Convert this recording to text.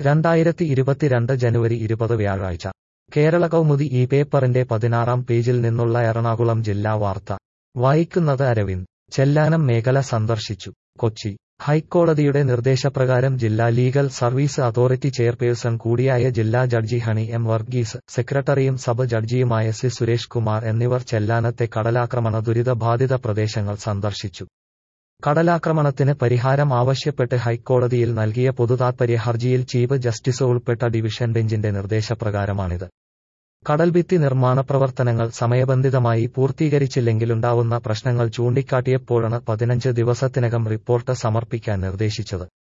രണ്ടായിരത്തി ഇരുപത്തിരണ്ട് ജനുവരി ഇരുപത് വ്യാഴാഴ്ച കേരള കൗമുദി ഈ പേപ്പറിന്റെ പതിനാറാം പേജിൽ നിന്നുള്ള എറണാകുളം ജില്ലാ വാർത്ത വായിക്കുന്നത് അരവിന്ദ് ചെല്ലാനം മേഖല സന്ദർശിച്ചു കൊച്ചി ഹൈക്കോടതിയുടെ നിർദ്ദേശപ്രകാരം ജില്ലാ ലീഗൽ സർവീസ് അതോറിറ്റി ചെയർപേഴ്സൺ കൂടിയായ ജില്ലാ ജഡ്ജി ഹണി എം വർഗീസ് സെക്രട്ടറിയും സബ് ജഡ്ജിയുമായ സി സുരേഷ് കുമാർ എന്നിവർ ചെല്ലാനത്തെ കടലാക്രമണ ദുരിതബാധിത പ്രദേശങ്ങൾ സന്ദർശിച്ചു കടലാക്രമണത്തിന് പരിഹാരം ആവശ്യപ്പെട്ട് ഹൈക്കോടതിയിൽ നൽകിയ പൊതുതാത്പര്യ ഹർജിയിൽ ചീഫ് ജസ്റ്റിസ് ഉൾപ്പെട്ട ഡിവിഷൻ ബെഞ്ചിന്റെ നിർദ്ദേശപ്രകാരമാണിത് കടൽഭിത്തി നിർമ്മാണ പ്രവർത്തനങ്ങൾ സമയബന്ധിതമായി പൂർത്തീകരിച്ചില്ലെങ്കിലുണ്ടാവുന്ന പ്രശ്നങ്ങൾ ചൂണ്ടിക്കാട്ടിയപ്പോഴാണ് പതിനഞ്ച് ദിവസത്തിനകം റിപ്പോർട്ട് സമർപ്പിക്കാൻ നിർദ്ദേശിച്ചത്